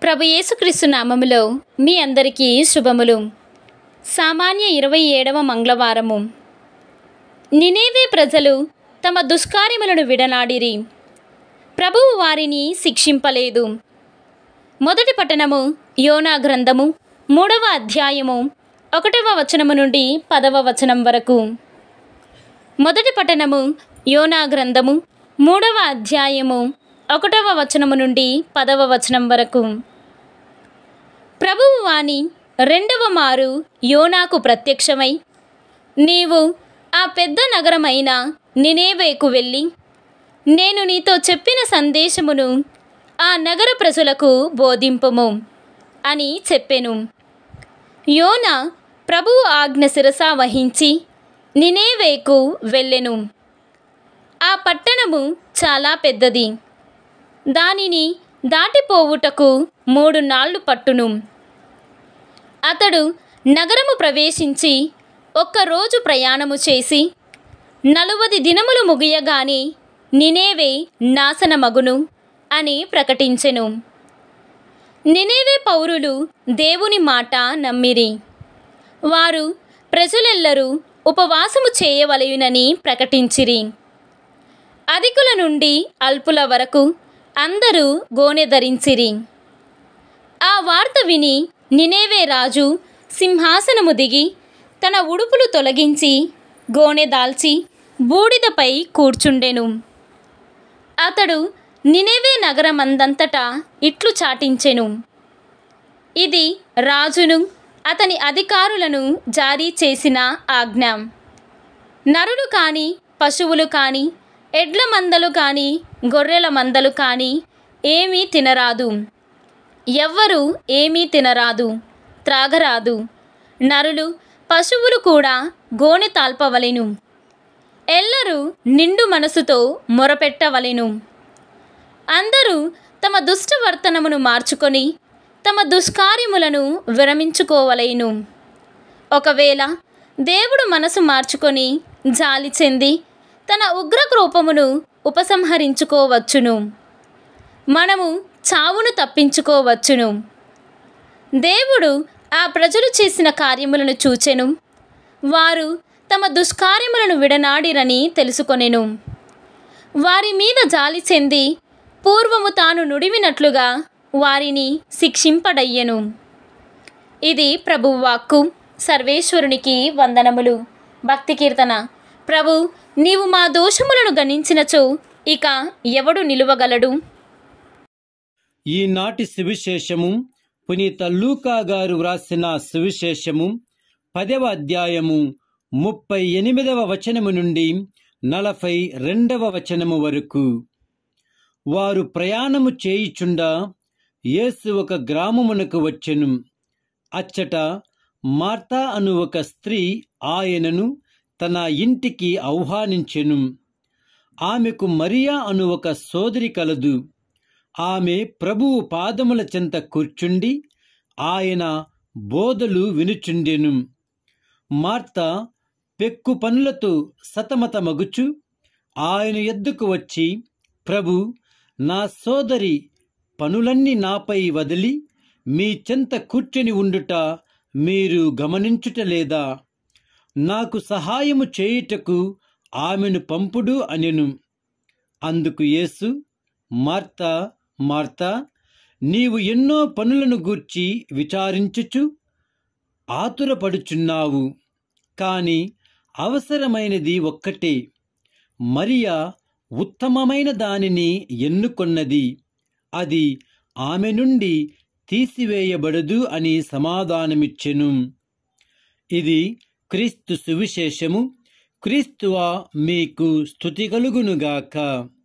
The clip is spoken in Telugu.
ప్రభు యేసుక్రీస్తు నామములో మీ అందరికీ శుభములు సామాన్య ఇరవై ఏడవ మంగళవారము నినేవే ప్రజలు తమ దుష్కార్యములను విడనాడిరి ప్రభువు వారిని శిక్షింపలేదు మొదటి పట్టణము యోనా గ్రంథము మూడవ అధ్యాయము ఒకటవ వచనము నుండి పదవ వచనం వరకు మొదటి పట్టణము యోనా గ్రంథము మూడవ అధ్యాయము ఒకటవ వచనము నుండి పదవ వచనం వరకు ప్రభువు వాణి రెండవ మారు యోనాకు ప్రత్యక్షమై నీవు ఆ పెద్ద నగరమైన నినేవేకు వెళ్ళి నేను నీతో చెప్పిన సందేశమును ఆ నగర ప్రజలకు బోధింపుము అని చెప్పెను యోన ప్రభువు ఆజ్ఞ శిరస వహించి నినేవేకు వెళ్ళెను ఆ పట్టణము చాలా పెద్దది దానిని దాటిపోవుటకు మూడు నాళ్ళు పట్టును అతడు నగరము ప్రవేశించి ఒక్కరోజు ప్రయాణము చేసి నలువది దినములు ముగియగానే నినేవే నాశనమగును అని ప్రకటించెను నినేవే పౌరులు దేవుని మాట నమ్మిరి వారు ప్రజలెల్లరూ ఉపవాసము చేయవలయునని ప్రకటించిరి అధికుల నుండి అల్పుల వరకు అందరూ గోనె ధరించిరి ఆ వార్త విని నినేవే రాజు సింహాసనము దిగి తన ఉడుపులు తొలగించి గోనె దాల్చి బూడిదపై కూర్చుండెను అతడు నినేవే నగరమందంతటా ఇట్లు చాటించెను ఇది రాజును అతని అధికారులను జారీ చేసిన ఆజ్ఞ నరులు కాని పశువులు కాని ఎడ్ల మందలు కాని గొర్రెల మందలు కాని ఏమీ తినరాదు ఎవ్వరూ ఏమీ తినరాదు త్రాగరాదు నరులు పశువులు కూడా గోనె తాల్పవలెను ఎల్లరూ నిండు మనసుతో మొరపెట్టవలెను అందరూ తమ దుష్టవర్తనమును మార్చుకొని తమ దుష్కార్యములను విరమించుకోవలేను ఒకవేళ దేవుడు మనసు మార్చుకొని జాలి చెంది తన ఉగ్రకృపమును ఉపసంహరించుకోవచ్చును మనము చావును తప్పించుకోవచ్చును దేవుడు ఆ ప్రజలు చేసిన కార్యములను చూచెను వారు తమ దుష్కార్యములను విడనాడిరని తెలుసుకొనెను వారి మీద జాలి చెంది పూర్వము తాను నుడివినట్లుగా వారిని శిక్షింపడయ్యెను ఇది ప్రభువాక్కు సర్వేశ్వరునికి వందనములు భక్తి కీర్తన ప్రభు నీవు మా దోషములను గణించినచో ఇక ఎవడు నిలువగలడు ఈనాటి సువిశేషము పునీత లూకా గారు వ్రాసిన సువిశేషము పదవ అధ్యాయము ముప్పై ఎనిమిదవ వచనము నుండి నలభై రెండవ వచనము వరకు వారు ప్రయాణము చేయుచుండా యేసు ఒక గ్రామమునకు వచ్చెను అచ్చట మార్తా అను ఒక స్త్రీ ఆయనను తన ఇంటికి ఆహ్వానించెను ఆమెకు మరియా అను ఒక సోదరి కలదు ఆమె ప్రభువు పాదముల చెంత కూర్చుండి ఆయన బోధలు వినుచుండెను మార్త పెక్కు పనులతో సతమతమగుచు ఆయన ఎద్దుకు వచ్చి ప్రభు నా సోదరి పనులన్నీ నాపై వదిలి మీ చెంత కూర్చొని ఉండుట మీరు గమనించుటలేదా నాకు సహాయము చేయుటకు ఆమెను పంపుడు అనెను అందుకు యేసు మార్తా మార్తా నీవు ఎన్నో పనులను గూర్చి విచారించుచు ఆతురపడుచున్నావు కాని అవసరమైనది ఒక్కటే మరియా ఉత్తమమైన దానిని ఎన్నుకొన్నది అది ఆమె నుండి తీసివేయబడదు అని సమాధానమిచ్చెను ఇది క్రీస్తు సువిశేషము క్రీస్తువా మీకు స్థుతి కలుగునుగాక